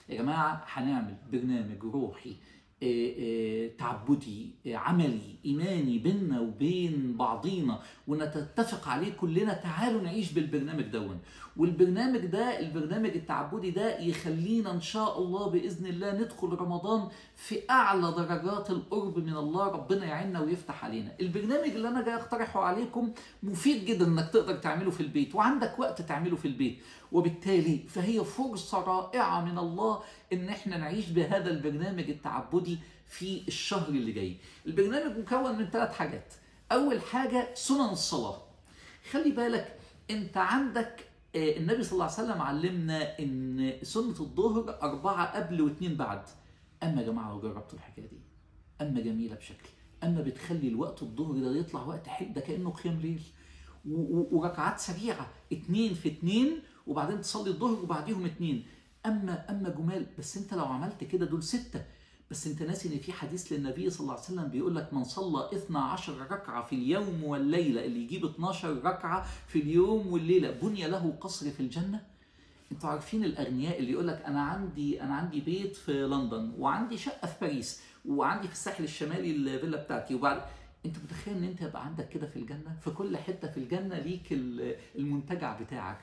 يا جماعه هنعمل برنامج روحي آه، آه، تعبدي آه، عملي ايماني بيننا وبين بعضينا ونتفق عليه كلنا تعالوا نعيش بالبرنامج دون والبرنامج ده البرنامج التعبدي ده يخلينا ان شاء الله باذن الله ندخل رمضان في اعلى درجات القرب من الله ربنا يعيننا ويفتح علينا البرنامج اللي انا جاي اقترحه عليكم مفيد جدا انك تقدر تعمله في البيت وعندك وقت تعمله في البيت وبالتالي فهي فرصه رائعه من الله ان احنا نعيش بهذا البرنامج التعبدي في الشهر اللي جاي البرنامج مكون من ثلاث حاجات اول حاجه سنن الصلاه خلي بالك انت عندك آه، النبي صلى الله عليه وسلم علمنا ان سنه الظهر اربعه قبل واثنين بعد اما يا جماعه لو جربتوا الحكايه دي اما جميله بشكل اما بتخلي الوقت الظهر ده يطلع وقت حلو ده كانه قيام ليل و- و- وركعات سريعه اتنين في اتنين وبعدين تصلي الظهر وبعديهم اتنين اما اما جمال بس انت لو عملت كده دول سته بس انت ناسي ان في حديث للنبي صلى الله عليه وسلم بيقول لك من صلى 12 ركعه في اليوم والليله اللي يجيب 12 ركعه في اليوم والليله بني له قصر في الجنه انتوا عارفين الاغنياء اللي يقول لك انا عندي انا عندي بيت في لندن وعندي شقه في باريس وعندي في الساحل الشمالي الفيلا بتاعتي وبعد انت متخيل ان انت يبقى عندك كده في الجنه في كل حته في الجنه ليك ال- المنتجع بتاعك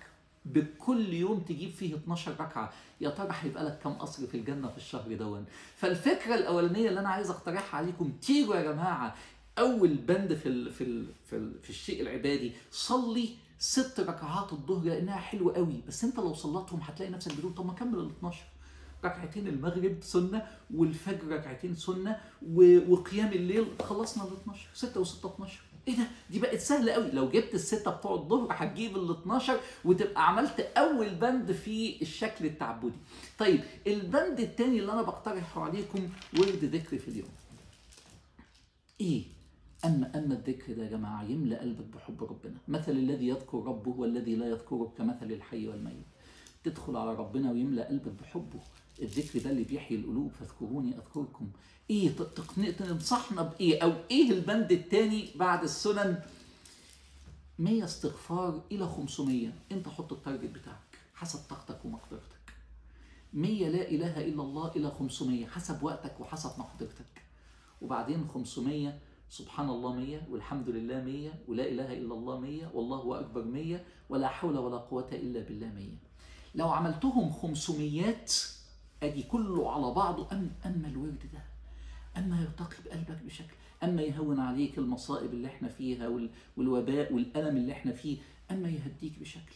بكل يوم تجيب فيه 12 ركعه يا ترى هيبقى لك كم قصر في الجنه في الشهر دون فالفكره الاولانيه اللي انا عايز اقترحها عليكم تيجوا يا جماعه اول بند في ال في ال في, ال في الشيء العبادي صلي ست ركعات الظهر لانها حلوه قوي بس انت لو صليتهم هتلاقي نفسك بتقول طب ما كمل ال 12 ركعتين المغرب سنه والفجر ركعتين سنه و- وقيام الليل خلصنا ال 12 6 و6 12 ايه ده دي بقت سهله قوي لو جبت السته بتوع الظهر هتجيب ال 12 وتبقى عملت اول بند في الشكل التعبدي طيب البند الثاني اللي انا بقترحه عليكم ورد ذكر في اليوم ايه اما اما الذكر ده يا جماعه يملا قلبك بحب ربنا مثل الذي يذكر ربه والذي لا يذكره كمثل الحي والميت تدخل على ربنا ويملا قلبك بحبه الذكر ده اللي بيحيي القلوب فاذكروني اذكركم ايه ت- تقن- تنصحنا بايه او ايه البند الثاني بعد السنن 100 استغفار الى 500 انت حط التارجت بتاعك حسب طاقتك ومقدرتك 100 لا اله الا الله الى 500 حسب وقتك وحسب مقدرتك وبعدين 500 سبحان الله 100 والحمد لله 100 ولا اله الا الله 100 والله اكبر 100 ولا حول ولا قوه الا بالله 100 لو عملتهم 500 ادي كله على بعضه أم اما الورد ده اما يرتقي بقلبك بشكل اما يهون عليك المصائب اللي احنا فيها وال- والوباء والالم اللي احنا فيه اما يهديك بشكل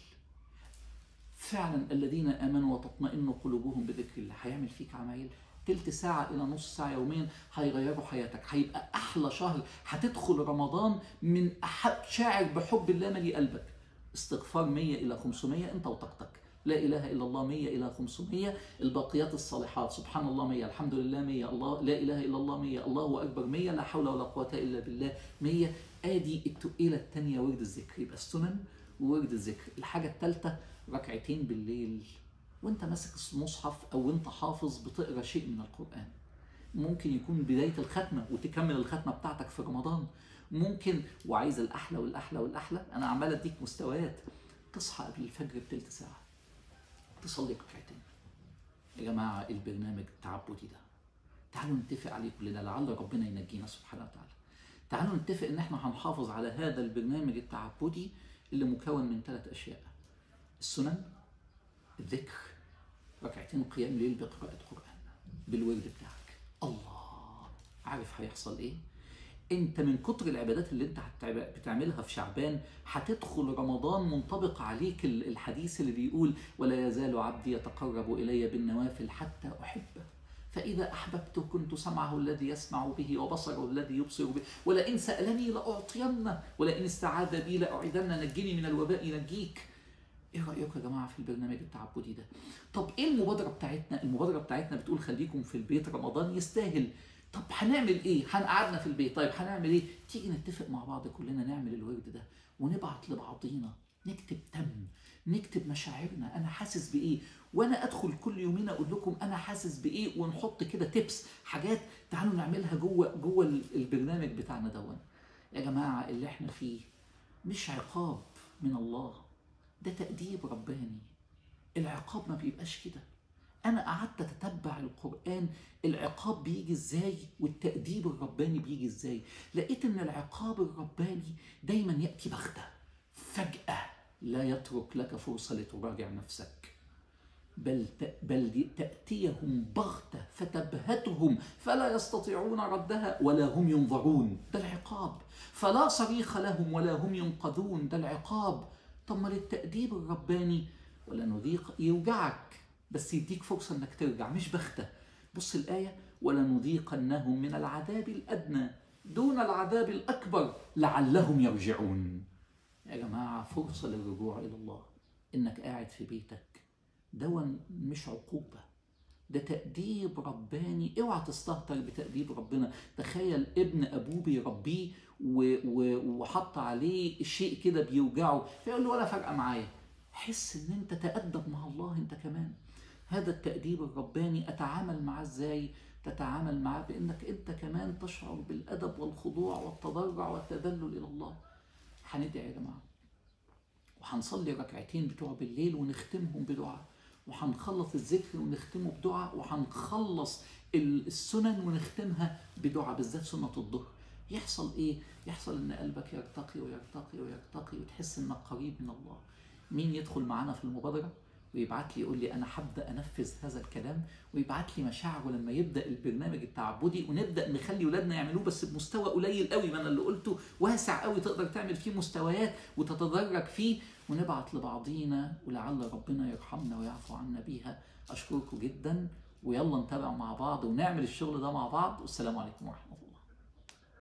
فعلا الذين امنوا وتطمئن قلوبهم بذكر الله هيعمل فيك عمايل تلت ساعة إلى نص ساعة يوميا هيغيروا حياتك هيبقى أحلى شهر هتدخل رمضان من أحب شاعر بحب الله ملي قلبك استغفار 100 إلى 500 أنت وطاقتك لا إله إلا الله 100 إلى 500 الباقيات الصالحات سبحان الله 100 الحمد لله 100 الله لا إله إلا الله 100 الله أكبر 100 لا حول ولا قوة إلا بالله 100 آدي التقيلة الثانية ورد الذكر يبقى السنن وورد الذكر الحاجة الثالثة ركعتين بالليل وانت ماسك المصحف او انت حافظ بتقرا شيء من القران ممكن يكون بدايه الختمه وتكمل الختمه بتاعتك في رمضان ممكن وعايز الاحلى والاحلى والاحلى انا عمال اديك مستويات تصحى قبل الفجر بتلت ساعه تصلي ركعتين يا جماعه البرنامج التعبدي ده تعالوا نتفق عليه كلنا لعل ربنا ينجينا سبحانه وتعالى تعالوا نتفق ان احنا هنحافظ على هذا البرنامج التعبدي اللي مكون من ثلاث اشياء السنن الذكر ركعتين قيام ليل بقراءة قرآن بالورد بتاعك الله عارف هيحصل ايه انت من كتر العبادات اللي انت هتعب- بتعملها في شعبان هتدخل رمضان منطبق عليك ال- الحديث اللي بيقول ولا يزال عبدي يتقرب الي بالنوافل حتى احبه فإذا أحببته كنت سمعه الذي يسمع به وبصره الذي يبصر به ولئن سألني لأعطينه ولئن استعاذ بي لأعيذن نجني من الوباء نجيك ايه رايكم يا جماعه في البرنامج التعبدي ده طب ايه المبادره بتاعتنا المبادره بتاعتنا بتقول خليكم في البيت رمضان يستاهل طب هنعمل ايه هنقعدنا في البيت طيب هنعمل ايه تيجي نتفق مع بعض كلنا نعمل الورد ده ونبعت لبعضينا نكتب تم نكتب مشاعرنا انا حاسس بايه وانا ادخل كل يومين اقول لكم انا حاسس بايه ونحط كده تيبس حاجات تعالوا نعملها جوه جوه البرنامج بتاعنا دون يا جماعه اللي احنا فيه مش عقاب من الله ده تأديب رباني العقاب ما بيبقاش كده انا قعدت اتتبع القران العقاب بيجي ازاي والتاديب الرباني بيجي ازاي لقيت ان العقاب الرباني دايما ياتي بغته فجاه لا يترك لك فرصه لتراجع نفسك بل بل تأتيهم بغتة فتبهتهم فلا يستطيعون ردها ولا هم ينظرون ده العقاب فلا صريخ لهم ولا هم ينقذون ده العقاب طب ما للتأديب الرباني ولا نذيق يوجعك بس يديك فرصة انك ترجع مش بغتة بص الآية ولنذيقنهم من العذاب الأدنى دون العذاب الأكبر لعلهم يرجعون يا جماعة فرصة للرجوع إلى الله إنك قاعد في بيتك ده مش عقوبة ده تأديب رباني اوعى تستهتر بتأديب ربنا تخيل ابن ابوه بيربيه وحط عليه شيء كده بيوجعه فيقول له ولا فارقه معايا حس ان انت تأدب مع الله انت كمان هذا التأديب الرباني اتعامل معاه ازاي تتعامل معاه بانك انت كمان تشعر بالادب والخضوع والتضرع والتذلل الى الله هندعي يا جماعه وهنصلي ركعتين بتوع بالليل ونختمهم بدعاء وهنخلص الذكر ونختمه بدعاء وهنخلص السنن ونختمها بدعاء بالذات سنة الظهر يحصل ايه؟ يحصل ان قلبك يرتقي ويرتقي ويرتقي وتحس انك قريب من الله. مين يدخل معانا في المبادرة ويبعت لي يقول لي انا هبدا انفذ هذا الكلام ويبعت لي مشاعره لما يبدا البرنامج التعبدي ونبدا نخلي ولادنا يعملوه بس بمستوى قليل قوي ما انا اللي قلته واسع قوي تقدر تعمل فيه مستويات وتتدرج فيه ونبعت لبعضينا ولعل ربنا يرحمنا ويعفو عنا بيها اشكركم جدا ويلا نتابع مع بعض ونعمل الشغل ده مع بعض والسلام عليكم ورحمه